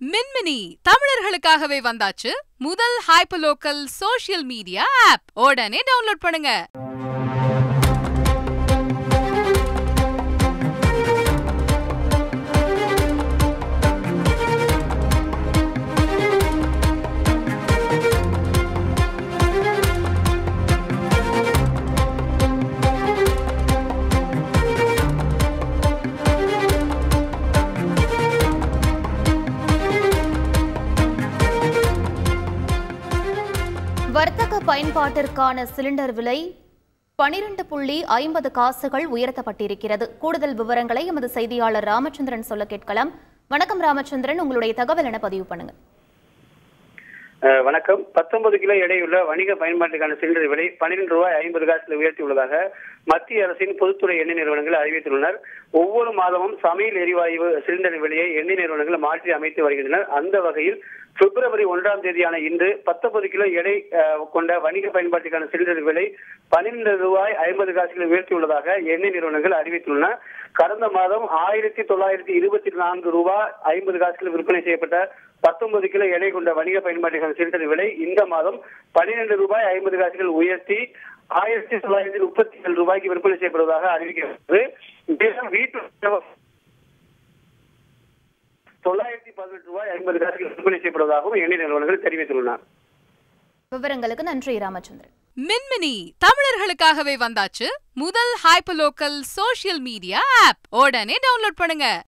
மின்மினி தமிழர்களுக்காகவே வந்தாச்சு முதல் ஹைப்பர்லோக்கல் சோஷியல் மீடியா ஆப் உடனே டவுன்லோட் பண்ணுங்க வர்த்தக பயன்பாட்டிற்கான சிலிண்டர் விலை பனிரெண்டு புள்ளி ஐம்பது காசுகள் உயர்த்தப்பட்டிருக்கிறது கூடுதல் விவரங்களை எமது செய்தியாளர் ராமச்சந்திரன் சொல்ல கேட்கலாம் வணக்கம் ராமச்சந்திரன் உங்களுடைய தகவல் என பதிவு பண்ணுங்க அஹ் வணக்கம் பத்தொன்பது கிலோ எடையுள்ள வணிக பயன்பாட்டுக்கான சிலிண்டர் விலை பன்னிரண்டு ரூபாய் ஐம்பது காசுல உயர்த்தியுள்ளதாக மத்திய அரசின் பொதுத்துறை எண்ணெய் நிறுவனங்கள் அறிவித்துள்ளனர் ஒவ்வொரு மாதமும் சமையல் எரிவாயு சிலிண்டர் விலையை எண்ணெய் நிறுவனங்கள் மாற்றி அமைத்து வருகின்றனர் அந்த வகையில் பிப்ரவரி ஒன்றாம் தேதியான இன்று பத்தொன்பது கிலோ எடை அஹ், கொண்ட வணிக பயன்பாட்டுக்கான சிலிண்டர் விலை பன்னிரண்டு ரூபாய் ஐம்பது காசுகள் உயர்த்தியுள்ளதாக எண்ணெய் நிறுவனங்கள் அறிவித்துள்ளன கடந்த மாதம் ஆயிரத்தி தொள்ளாயிரத்தி இருபத்தி நான்கு ரூபாய் ஐம்பது காசுகள் விற்பனை செய்யப்பட்ட பத்தொன்பது கிலோ எடை கொண்ட வணிக பயன்பாட்டுக்கான சிலிண்டர் விலை இந்த மாதம் பன்னிரண்டு ரூபாய் ஐம்பது காசுகள் உயர்த்தி ஆயிரத்தி தொள்ளாயிரத்தி முப்பத்தி ஏழு ரூபாய்க்கு விற்பனை செய்யப்படுவதாக அறிவிக்கிறது மேலும் வீட்டு தொள்ளாயிரத்தி பதினெட்டு ரூபாய் ஐம்பது காசுகள் விற்பனை செய்யப்படுவதாகவும் எண்ணெய் நிறுவனங்கள் தெரிவித்துள்ளன விவரங்களுக்கு நன்றி ராமச்சந்திரன் மின்மினி தமிழர்களுக்காகவே வந்தாச்சு முதல் ஹைப்பர்லோக்கல் சோஷியல் மீடியா ஆப் உடனே டவுன்லோட் பண்ணுங்க